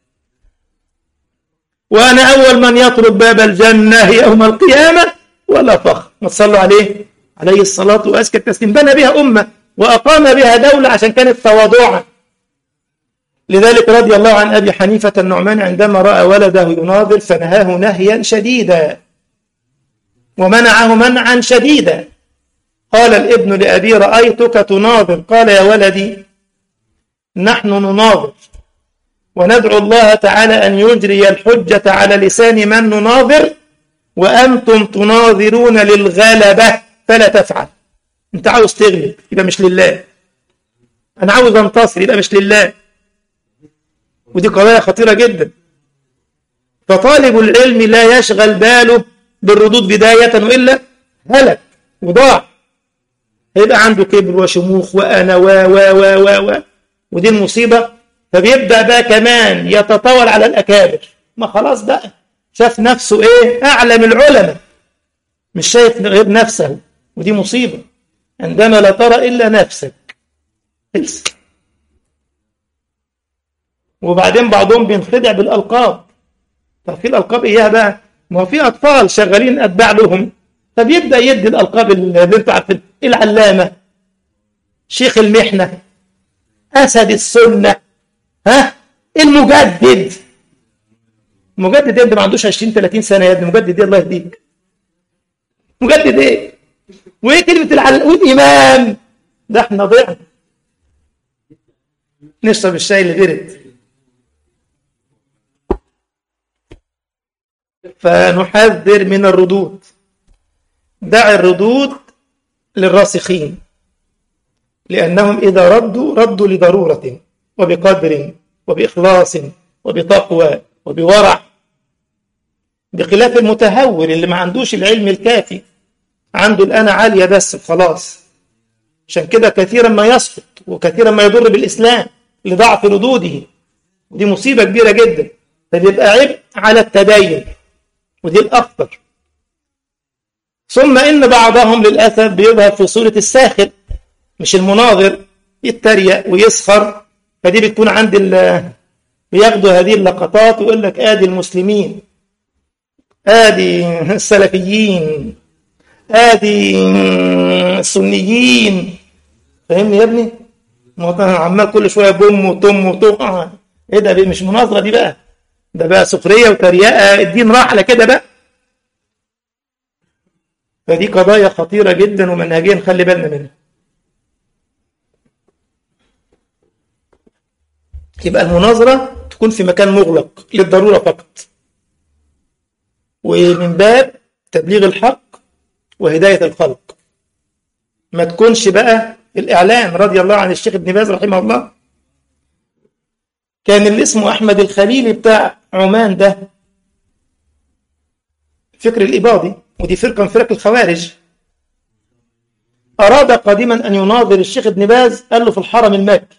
وأنا أول من يطلب باب الجنة يوم القيامة ولا فخر ما تصلوا عليه عليه الصلاة وأزكى التسليم بنى بها أمة وأقام بها دولة عشان كانت تواضعا لذلك رضي الله عن أبي حنيفة النعمان عندما رأى ولده يناظر فنهاه نهيا شديدا ومنعه منعا شديدا قال الابن لأبي رأيتك تناظر قال يا ولدي نحن نناظر وندعو الله تعالى أن يجري الحجة على لسان من نناظر وأنتم تناظرون للغلبة فلا تفعل أنت عاوز تغلب يبقى مش لله أنا عاوز أنتصر يبقى مش لله ودي قضايا خطيرة جدا فطالب العلم لا يشغل باله بالردود بداية وإلا هلك وضاع هيبقى عنده كبر وشموخ وأنا و و و و و ودي المصيبة فبيبدأ بقى كمان يتطاول على الأكابر ما خلاص بقى شاف نفسه إيه أعلى من العلماء مش شايف غير نفسه ودي مصيبة عندما لا ترى إلا نفسك خلص وبعدين بعضهم بينخدع بالألقاب طب في الألقاب إياها بقى ما هو في أطفال شغالين أتباع لهم فبيبدأ يدي الألقاب اللي انتوا عارفين العلامة شيخ المحنة أسد السنة ها المجدد مجدد يا ابني ما عندوش 20 30 سنة يا ابني مجدد ايه الله يهديك مجدد ايه وايه كلمة العل... والإمام ده احنا ضعنا نشرب الشاي اللي برد فنحذر من الردود دع الردود للراسخين لأنهم إذا ردوا ردوا لضرورة وبقدر وبإخلاص وبتقوى وبورع بخلاف المتهور اللي ما عندوش العلم الكافي عنده الأنا عالية بس خلاص عشان كده كثيرا ما يسقط وكثيرا ما يضر بالإسلام لضعف ردوده ودي مصيبة كبيرة جدا فبيبقى عبء على التدين ودي الأخطر ثم إن بعضهم للأسف بيظهر في صورة الساخر مش المناظر يتريق ويسخر فدي بتكون عند ال بياخدوا هذه اللقطات ويقول لك آدي المسلمين آدي السلفيين آدي السنيين فاهمني يا ابني؟ عمال كل شوية بوم وطم وطم ايه ده مش مناظرة دي بقى ده بقى سخرية وتريقة الدين راح على كده بقى فدي قضايا خطيرة جدا ومنهجيا نخلي بالنا منها يبقى المناظرة تكون في مكان مغلق للضرورة فقط ومن باب تبليغ الحق وهداية الخلق ما تكونش بقى الإعلان رضي الله عن الشيخ ابن باز رحمه الله كان اللي اسمه أحمد الخليلي بتاع عمان ده فكر الإباضي ودي فرقة من فرق الخوارج أراد قديما أن يناظر الشيخ ابن باز قال له في الحرم المكي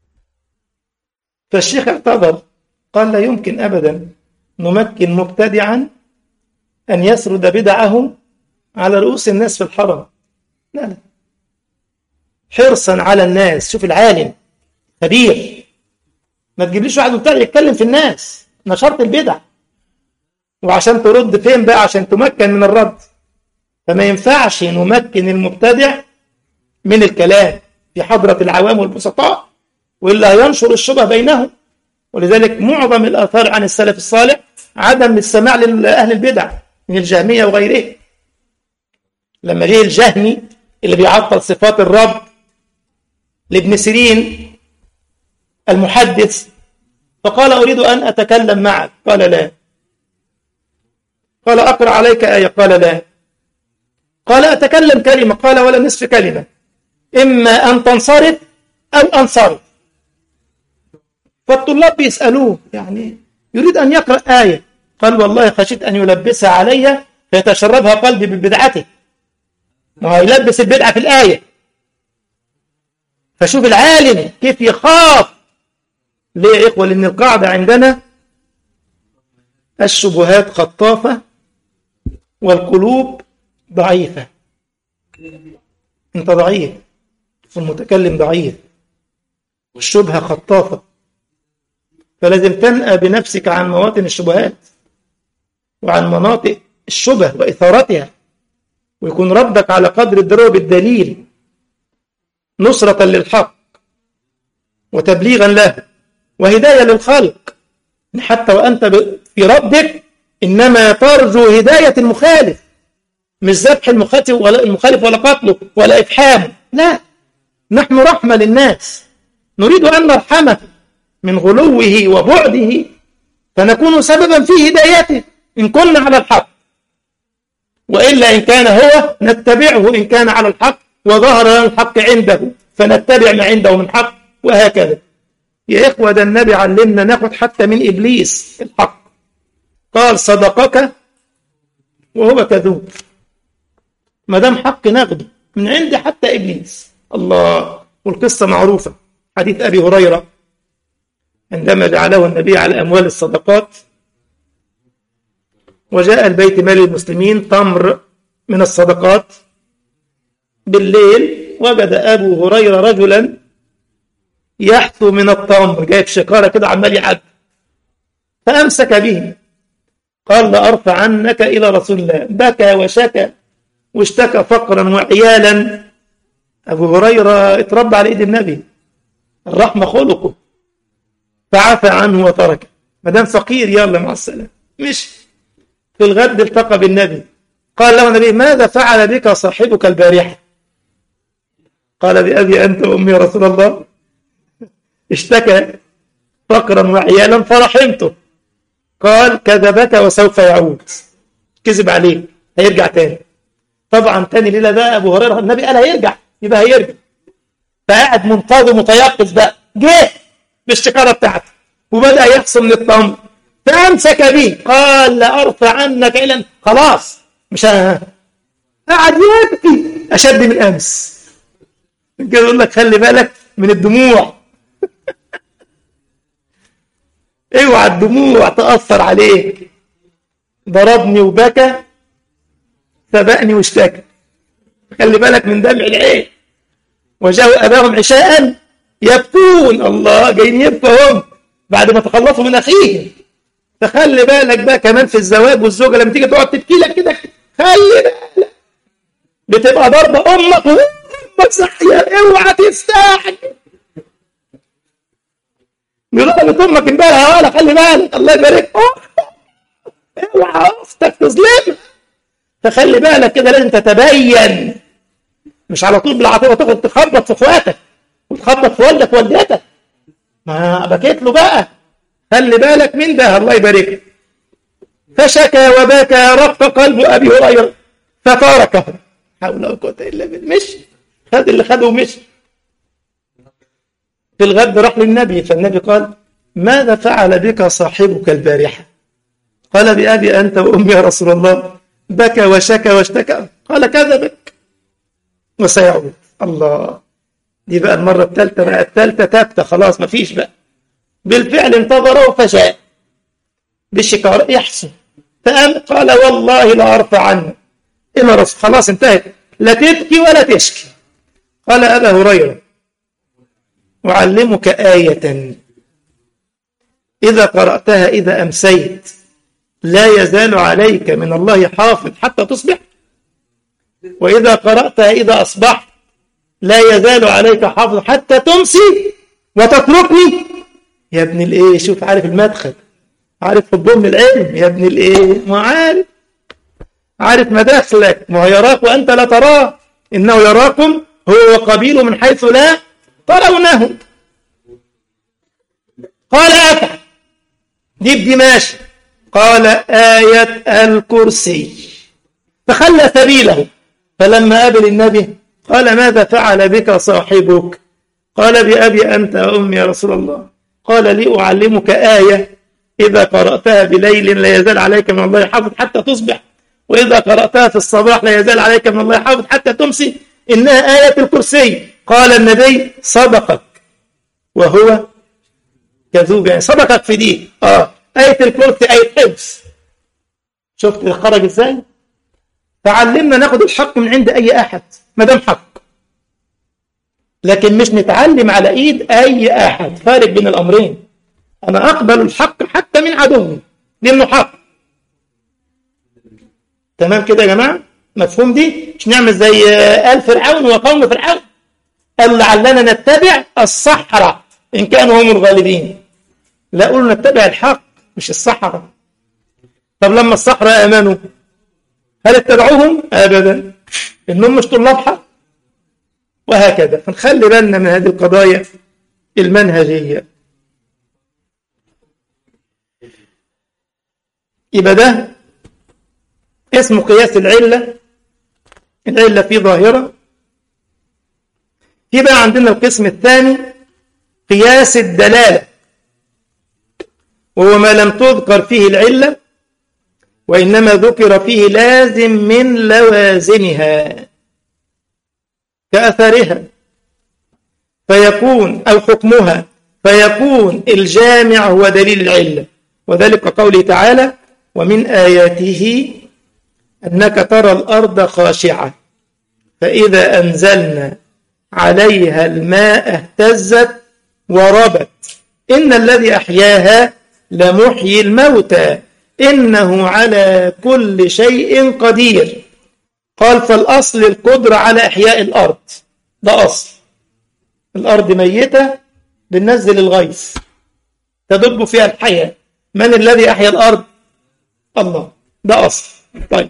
فالشيخ اعتذر قال لا يمكن أبدا نمكن مبتدعا أن يسرد بدعه على رؤوس الناس في الحرم لا لا حرصا على الناس شوف العالم كبير ما تجيبليش واحد مبتدع يتكلم في الناس نشرت البدع وعشان ترد فين بقى عشان تمكن من الرد فما ينفعش نمكن المبتدع من الكلام في حضرة العوام والبسطاء وإلا ينشر الشبه بينهم ولذلك معظم الآثار عن السلف الصالح عدم السماع لأهل البدع من الجهمية وغيره لما جه الجهمي اللي بيعطل صفات الرب لابن سيرين المحدث فقال أريد أن أتكلم معك قال لا قال أقرأ عليك آية قال لا قال أتكلم كلمة قال ولا نصف كلمة إما أن تنصرف أو أنصرف فالطلاب بيسألوه يعني يريد أن يقرأ آية قال والله خشيت أن يلبسها علي فيتشربها قلبي ببدعته ما هو يلبس البدعة في الآية فشوف العالم كيف يخاف ليه يا إخوة لأن القاعدة عندنا الشبهات خطافة والقلوب ضعيفة انت ضعيف والمتكلم ضعيف والشبهة خطافة فلازم تنأى بنفسك عن مواطن الشبهات وعن مناطق الشبه وإثارتها ويكون ردك على قدر الضرورة بالدليل نصرة للحق وتبليغا له وهداية للخلق حتى وأنت في ربك إنما ترجو هداية المخالف مش ذبح المخالف ولا المخالف ولا قتله ولا إفحامه لا نحن رحمة للناس نريد أن نرحمه من غلوه وبعده فنكون سببا في هدايته إن كنا على الحق وإلا إن كان هو نتبعه إن كان على الحق وظهر لنا الحق عنده فنتبع ما عنده من حق وهكذا يا إخوة ده النبي علمنا ناخد حتى من إبليس الحق قال صدقك وهو كذوب ما دام حق ناخده من عند حتى إبليس الله والقصة معروفة حديث أبي هريرة عندما جعله النبي على أموال الصدقات وجاء البيت مال المسلمين تمر من الصدقات بالليل وجد أبو هريرة رجلا يحثو من التمر جايب شكارة كده عمال يعد فأمسك به قال لأرفع عنك إلى رسول الله بكى وشكى واشتكى فقرا وعيالا أبو هريرة اتربى على إيد النبي الرحمة خلقه فعفى عنه وتركه ما دام فقير يلا مع السلامة مش في الغد التقى بالنبي قال له النبي ماذا فعل بك صاحبك البارحة قال بأبي أنت وأمي يا رسول الله اشتكى فقرا وعيالا فرحمته قال كذبك وسوف يعود كذب عليه هيرجع تاني طبعا تاني ليلة بقى أبو هريرة النبي قال هيرجع يبقى هيرجع فقاعد منتظر متيقظ بقى جه بالشكارة بتاعته وبدأ يحصل من التمر فأمسك به قال لأرفع عنك إلى خلاص مش ه... قعد يبكي أشد من أمس كده يقول لك خلي بالك من الدموع اوعى الدموع تأثر عليك ضربني وبكى سبقني واشتكى خلي بالك من دمع العين وجاءوا أباهم عشاء يبكون الله جايين يبكوا هم بعد ما تخلصوا من أخيهم فخلي بالك بقى كمان في الزواج والزوجة لما تيجي تقعد تبكي لك كده خلي بالك بتبقى ضربة أمك وأمك صحية اوعى تستعجل بضربة أمك امبارح ولا خلي بالك الله يبارك اوعى أختك تظلمك فخلي بالك كده لازم تتبين مش على طول بالعاطفة تاخد تخبط في اخواتك وتخبط في والدك ووالدتك ما بكيت له بقى خلي بالك من ده الله يبارك فشكى وبكى رق قلب ابي هريره فتركه حول ولا قوه الا بالله مشي خد اللي خده ومشي في الغد راح للنبي فالنبي قال ماذا فعل بك صاحبك البارحه قال بأبي أنت وأمي يا رسول الله بكى وشكى واشتكى قال كذبك وسيعود الله دي بقى المرة الثالثة بقى الثالثة تابتة خلاص ما فيش بقى بالفعل انتظره فجاء بالشكار يحسن فقام قال والله لا أرفع عنه إلا رسول خلاص انتهت لا تبكي ولا تشكي قال أبا هريرة أعلمك آية إذا قرأتها إذا أمسيت لا يزال عليك من الله حافظ حتى تصبح وإذا قرأتها إذا أصبحت لا يزال عليك حافظ حتى تمسي وتتركني يا ابن الايه شوف عارف المدخل عارف حبهم للعلم يا ابن الايه ما عارف عارف مداخلك ما هو يراك وانت لا تراه انه يراكم هو وقبيله من حيث لا ترونه قال افعل دي بدي ماشي قال آية الكرسي فخلى سبيله فلما قابل النبي قال ماذا فعل بك صاحبك قال بأبي أنت وأمي يا رسول الله قال لي أعلمك آية إذا قرأتها بليل لا يزال عليك من الله حافظ حتى تصبح وإذا قرأتها في الصباح لا يزال عليك من الله حافظ حتى تمسي إنها آية الكرسي قال النبي صدقك وهو كذوب يعني صدقك في دي آه آية الكرسي آية حفظ شفت خرج إزاي تعلمنا ناخد الحق من عند أي أحد ما دام حق لكن مش نتعلم على ايد اي احد فارق بين الامرين انا اقبل الحق حتى من عدوي لانه حق تمام كده يا جماعه مفهوم دي مش نعمل زي آل فرعون وقوم فرعون قال لعلنا نتبع الصحراء ان كانوا هم الغالبين لا قولوا نتبع الحق مش الصحراء طب لما الصحراء آمنوا هل اتبعوهم؟ أبدا إنهم مش طلاب حق وهكذا فنخلي بالنا من هذه القضايا المنهجية يبقى ده اسمه قياس العلة العلة فيه ظاهرة في بقى عندنا القسم الثاني قياس الدلالة وهو ما لم تذكر فيه العلة وإنما ذكر فيه لازم من لوازمها كأثرها فيكون أو حكمها فيكون الجامع هو دليل العلة وذلك قوله تعالى ومن آياته أنك ترى الأرض خاشعة فإذا أنزلنا عليها الماء اهتزت وربت إن الذي أحياها لمحيي الموتى إنه على كل شيء قدير قال فالأصل القدرة على إحياء الأرض ده أصل الأرض ميتة بننزل الغيث تدب فيها الحياة من الذي أحيا الأرض الله ده أصل طيب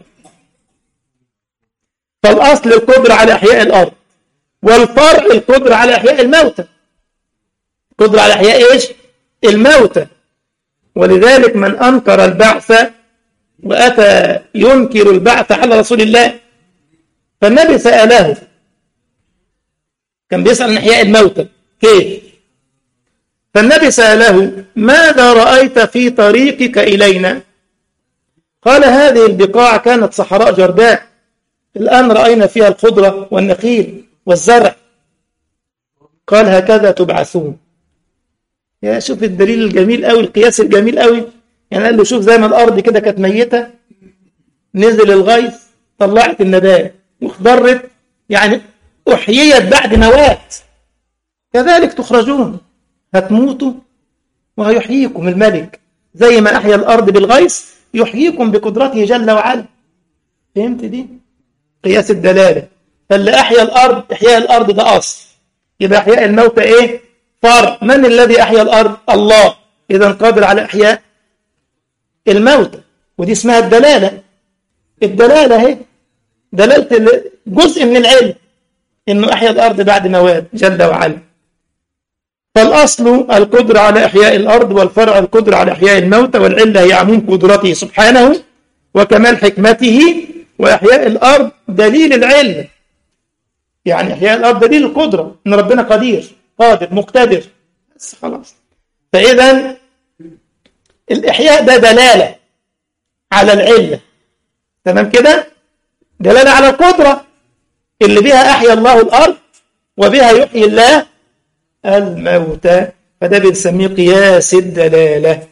فالأصل القدرة على إحياء الأرض والفرع القدرة على إحياء الموتى قدرة على إحياء إيش الموتى ولذلك من أنكر البعث وأتى ينكر البعث على رسول الله فالنبي سأله كان بيسأل عن إحياء الموتى كيف فالنبي سأله ماذا رأيت في طريقك إلينا قال هذه البقاع كانت صحراء جرداء الآن رأينا فيها الخضرة والنخيل والزرع قال هكذا تبعثون يا شوف الدليل الجميل قوي القياس الجميل قوي يعني قال له شوف زي ما الأرض كده كانت ميتة نزل الغيث طلعت النبات واخضرت يعني أحييت بعد موات كذلك تخرجون هتموتوا وهيحييكم الملك زي ما أحيا الأرض بالغيث يحييكم بقدرته جل وعلا فهمت دي قياس الدلالة فاللي أحيا الأرض إحياء الأرض ده أصل يبقى إحياء الموتى إيه فرع من الذي أحيا الأرض الله إذا قادر على إحياء الموتى ودي اسمها الدلالة الدلالة هي دلالة جزء من العلم إنه أحيا الأرض بعد مواد جل وعلا فالأصل القدرة على إحياء الأرض والفرع القدرة على إحياء الموتى والعلة هي عموم قدرته سبحانه وكمال حكمته وإحياء الأرض دليل العلم يعني إحياء الأرض دليل القدرة إن ربنا قدير قادر مقتدر بس خلاص فإذا الإحياء ده دلالة على العلة تمام كده دلالة على القدرة اللي بها أحيا الله الأرض وبها يحيي الله الموتى فده بنسميه قياس الدلالة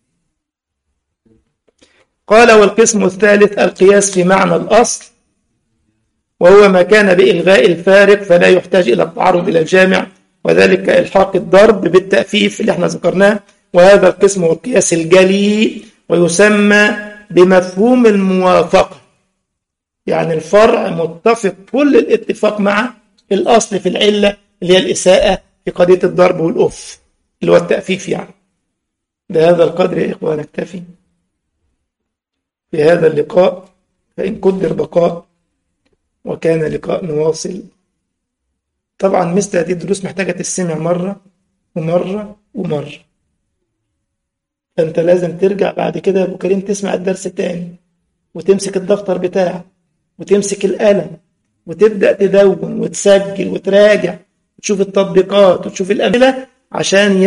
قال والقسم الثالث القياس في معنى الأصل وهو ما كان بإلغاء الفارق فلا يحتاج إلى التعرض إلى الجامع وذلك إلحاق الضرب بالتأفيف اللي احنا ذكرناه وهذا القسم هو القياس الجلي ويسمى بمفهوم الموافقة يعني الفرع متفق كل الاتفاق مع الأصل في العلة اللي هي الإساءة في قضية الضرب والأف اللي هو التأفيف يعني بهذا القدر يا إخوة نكتفي في هذا اللقاء فإن قدر بقاء وكان لقاء نواصل طبعا مثل هذه الدروس محتاجة تستمع مرة ومرة ومرة فأنت لازم ترجع بعد كده يا أبو كريم تسمع الدرس تاني وتمسك الدفتر بتاعك وتمسك القلم وتبدأ تدون وتسجل وتراجع وتشوف التطبيقات وتشوف الأمثلة عشان